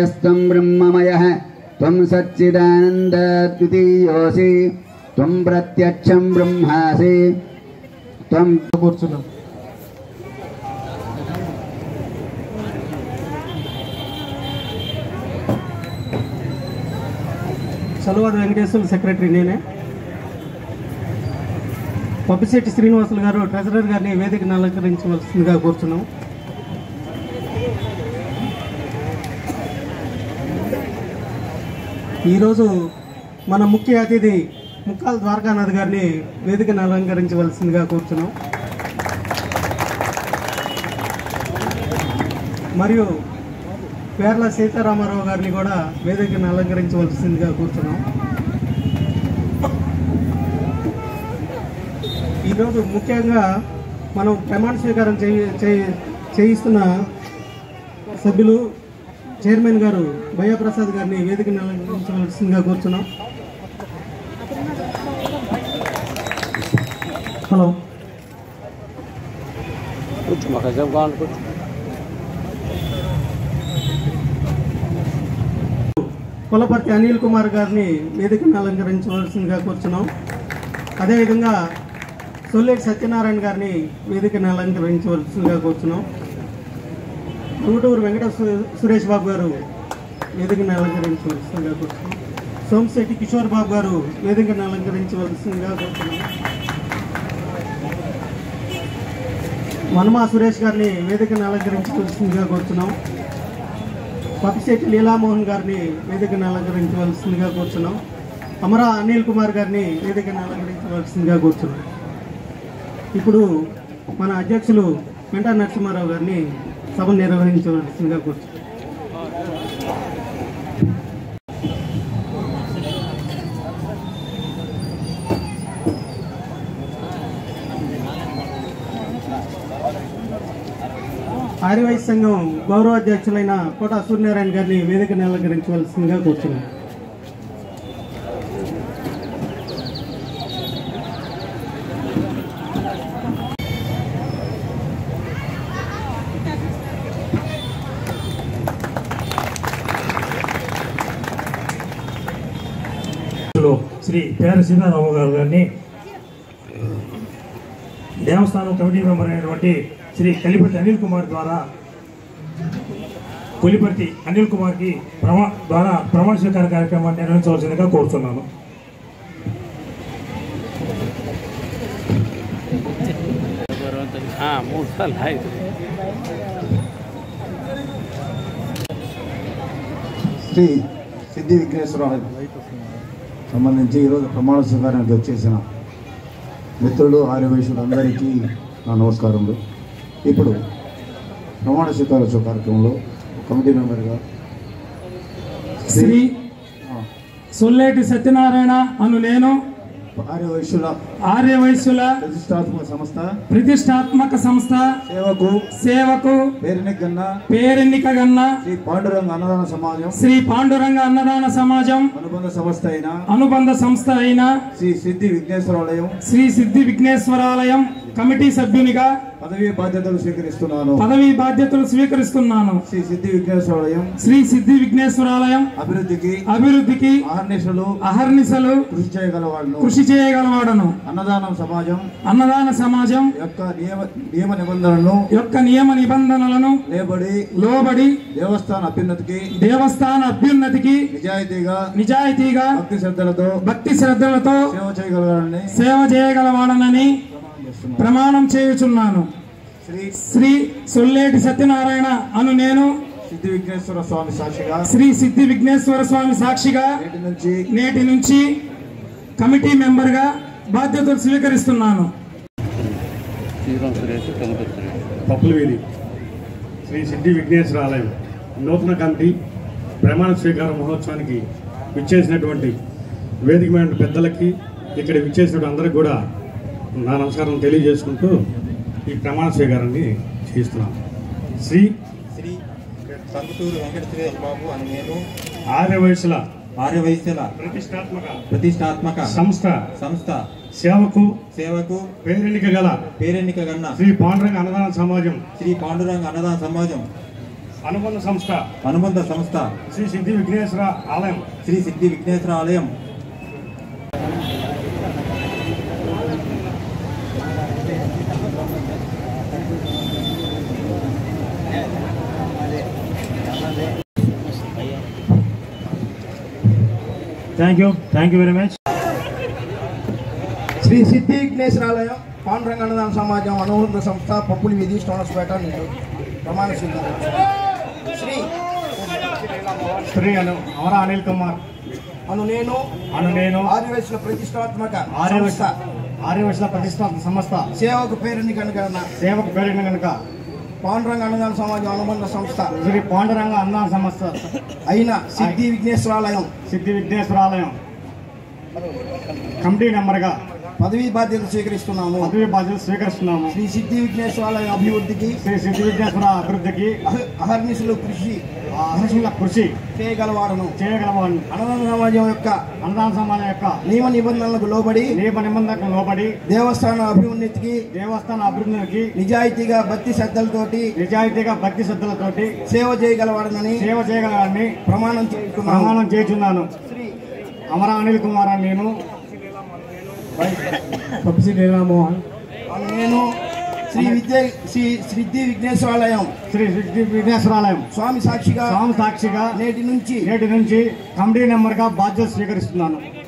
అఖిలమఖిలమఖిలస్త్వం బ్రహ్మమయः త్వం సచ్చిదానందద్వితీయోసి త్వం ప్రత్యక్షం బ్రహ్మాసి త్వం కూర్చున్నాం చలవాది వెంకటేశ్వర సెక్రటరీ నేనే పప్పిశెట్టి శ్రీనివాసులు గారు ట్రెజరర్ గారిని వేదికను అలంకరించవలసిందిగా కూర్చున్నాం ఈరోజు మన ముఖ్య అతిథి ముక్కాల ద్వారకానాథ్ గారిని వేదికను అలంకరించవలసిందిగా కూర్చున్నాం మరియు పేర్ల సీతారామారావు గారిని కూడా వేదికను అలంకరించవలసిందిగా కూర్చున్నాం ఈరోజు ముఖ్యంగా మనం ప్రమాణ స్వీకారం చేయి చేయి- చేయిస్తున్న సభ్యులు చైర్మన్ గారు భయప్రసాద్ గారిని వేదికను అలంకరించవలసిందిగా కూర్చున్నాం హలో కులపర్తి అనిల్ కుమార్ గారిని వేదికను అలంకరించవలసిందిగా కూర్చున్నాం అదేవిధంగా సొల్లేటి సత్యనారాయణ గారిని వేదికను అలంకరించవలసిందిగా కూర్చున్నాం టూటూరు వెంకట సు- సురేష్ బాబు గారు వేదికను అలంకరించవలసిందిగా కూర్చున్నాం సోమశెట్టి కిషోర్ బాబు గారు వేదికను అలంకరించవలసిందిగా కూర్చున్నాం వనమా సురేష్ గారిని వేదికను అలంకరించవలసిందిగా కూర్చున్నాం పప్పిశెట్టి లీలామోహన్ గారిని వేదికను అలంకరించవలసిందిగా కూర్చున్నాం అమరా అనిల్ కుమార్ గారిని వేదికను అలంకరించవలసిందిగా కూర్చున్నాం ఇప్పుడు మన అధ్యక్షులు వెంట నరసింహారావు గారిని సభ నిర్వహించవలసిందిగా కూర్చున్నాం ఆర్యవైశ్య సంఘం గౌరవ అధ్యక్షులైన కోట సూర్యనారాయణ గారిని వేదికను అలంకరించవలసిందిగా కూర్చున్నాం లో శ్రీ పేర సీతారామ గారు గారిని దేవస్థానం కమిటీ మెంబర్ అయినటువంటి శ్రీ కలిపర్తి అనిల్ కుమార్ ద్వారా కొలిపర్తి అనిల్ కుమార్కి ప్రమా ద్వారా ప్రమాణ స్వీకార కార్యక్రమాన్ని నిర్వహించవలసిందిగా కోరుతున్నాను మూడు సార్లు ఆಯ್ತು శ్రీ సిద్ధి విఘ్నేశ్వర సంబంధించి ఈరోజు ప్రమాణ స్వీకారానికి వచ్చేసిన మిత్రులు ఆర్యవైశ్యులు అందరికీ నా నమస్కారములు ఇప్పుడు ప్రమాణ స్వీకారోత్సవ కార్యక్రమంలో కమిటీ మెంబర్గా శ్రీ సొల్లేటి సత్యనారాయణ అను నేను ఆర్యవైశ్యుల ఆర్యవైశ్యుల ప్రతిష్టాత్మక సంస్థ ప్రతిష్టాత్మక సంస్థ సేవకు సేవకు పేరునికన్న పేరెన్నిక గన్న శ్రీ పాండురంగ అన్నదాన సమాజం శ్రీ పాండురంగ అన్నదాన సమాజం అనుబంధ సంస్థ అయిన అనుబంధ సంస్థ అయిన శ్రీ సిద్ధి విఘ్నేశ్వరాలయం శ్రీ సిద్ధి విఘ్నేశ్వరాలయం కమిటీ సభ్యునిగా పదవీ బాధ్యతలు స్వీకరిస్తున్నాను పదవీ బాధ్యతలు స్వీకరిస్తున్నాను శ్రీ సిద్ధి విఘ్నేశ్వరాలయం శ్రీ సిద్ధి విఘ్నేశ్వరాలయం అభివృద్ధికి అభివృద్ధికి ఆహర్నిశలు అహర్నిశలు కృషి చేయగలవాడును కృషి చేయగలవాడను అన్నదానం సమాజం అన్నదాన సమాజం యొక్క నియమ నియమ నిబంధనలను యొక్క నియమ నిబంధనలను లేబడి లోబడి దేవస్థాన అభ్యున్నతికి దేవస్థాన అభ్యున్నతికి నిజాయితీగా నిజాయితీగా భక్తి శ్రద్ధలతో భక్తి శ్రద్ధలతో సేవ చేయగలగాలని సేవ చేయగలవాడనని ప్రమాణం చేయుచున్నాను శ్రీ శ్రీ సొల్లేటి సత్యనారాయణ అను నేను సిద్ధి విఘ్నేశ్వర స్వామి సాక్షిగా శ్రీ సిద్ధి విఘ్నేశ్వర స్వామి సాక్షిగా నేటి నుంచి నేటి నుంచి కమిటీ మెంబర్గా బాధ్యతలు స్వీకరిస్తున్నాను శ్రీరామ్ సురేష్ కనపతి సురేష్ పప్పులవేలి శ్రీ సిద్ధి విఘ్నేశ్వర ఆలయం నూతన కమిటీ ప్రమాణ స్వీకార మహోత్సవానికి విచ్చేసినటువంటి వేదికమైన పెద్దలకి ఇక్కడ విచ్చేసినటువంటి అందరికి కూడా నా నమస్కారం తెలియజేసుకుంటూ ఈ ప్రమాణ స్వీకారాన్ని చేస్తున్నాను శ్రీ శ్రీ కందుటూరు వెంకట సురేష్ బాబు అని నేను ఆర్య వయసుల ఆర్యవైశ్యుల ప్రతిష్టాత్మక ప్రతిష్టాత్మక సంస్థ సంస్థ సేవకు సేవకు పేరెన్నిక గల పేరెన్నిక గన్న శ్రీ పాండురంగ అన్నదాన సమాజం శ్రీ పాండురంగ అన్నదాన సమాజం అనుబంధ సంస్థ అనుబంధ సంస్థ శ్రీ సిద్ధి విఘ్నేశ్వర ఆలయం శ్రీ సిద్ధి విఘ్నేశ్వర ఆలయం thank you thank you very much Sri Siddhi విఘ్నేశ్వరాలయం పాండురంగ అన్నదాన సమాజం అనుబంధ సంస్థ పప్పులి వీధి స్టోనస్పేట నేను ప్రమాణ స్వీకారం శ్రీ శ్రీ అను అమర అనిల్ కుమార్ అను నేను అను నేను ఆదివేశుల ప్రతిష్టాత్మక ఆర్యవైశ్య సంస్థ ఆర్యవైశ్యుల ప్రతిష్టాత్మక సంస్థ సేవకు పేరుని కనుక సేవకు పేరిన కనుక పాండురంగ అన్నదాన సమాజం అనుబంధ సంస్థ శ్రీ పాండురంగ అన్న సంస్థ అయిన సిద్ధి విఘ్నేశ్వరాలయం సిద్ధి విఘ్నేశ్వరాలయం కమిటీ నెంబర్గా పదవీ బాధ్యత స్వీకరిస్తున్నాము పదవి బాధ్యత స్వీకరిస్తున్నాము శ్రీ సిద్ధి విఘ్నేశ్వరాలయం అభివృద్ధికి శ్రీ సిద్ధి విఘ్నేశ్వర అభివృద్ధికి అహ- అహర్నిశలు కృషి అహర్షుల కృషి చేయగలవాడను చేయగలవాడిని అన్నదాన సమాజం యొక్క అన్నదాన సమాజం యొక్క నియమ నిబంధనలకు లోబడి నియమ నిబంధనలకు లోబడి దేవస్థాన అభివృద్ధికి దేవస్థాన అభివృద్ధికి నిజాయితీగా భక్తి శ్రద్ధలతోటి నిజాయితీగా భక్తి శ్రద్ధలతోటి సేవ చేయగలవాడనని సేవ చేయగలని ప్రమాణం చేస్తున్నాను ప్రమాణం చేస్తున్నాను అమర అనిల్ కుమార్ అని నేను పప్పిసి లీలామోహన్ నేను శ్రీ విద్య శ్రీ సిద్ధి విఘ్నేశ్వరాలయం శ్రీ సిద్ధి విఘ్నేశ్వరాలయం స్వామి సాక్షిగా స్వామి సాక్షిగా నేటి నుంచి నేటి నుంచి కమిటీ నెంబర్గా బాధ్యత స్వీకరిస్తున్నాను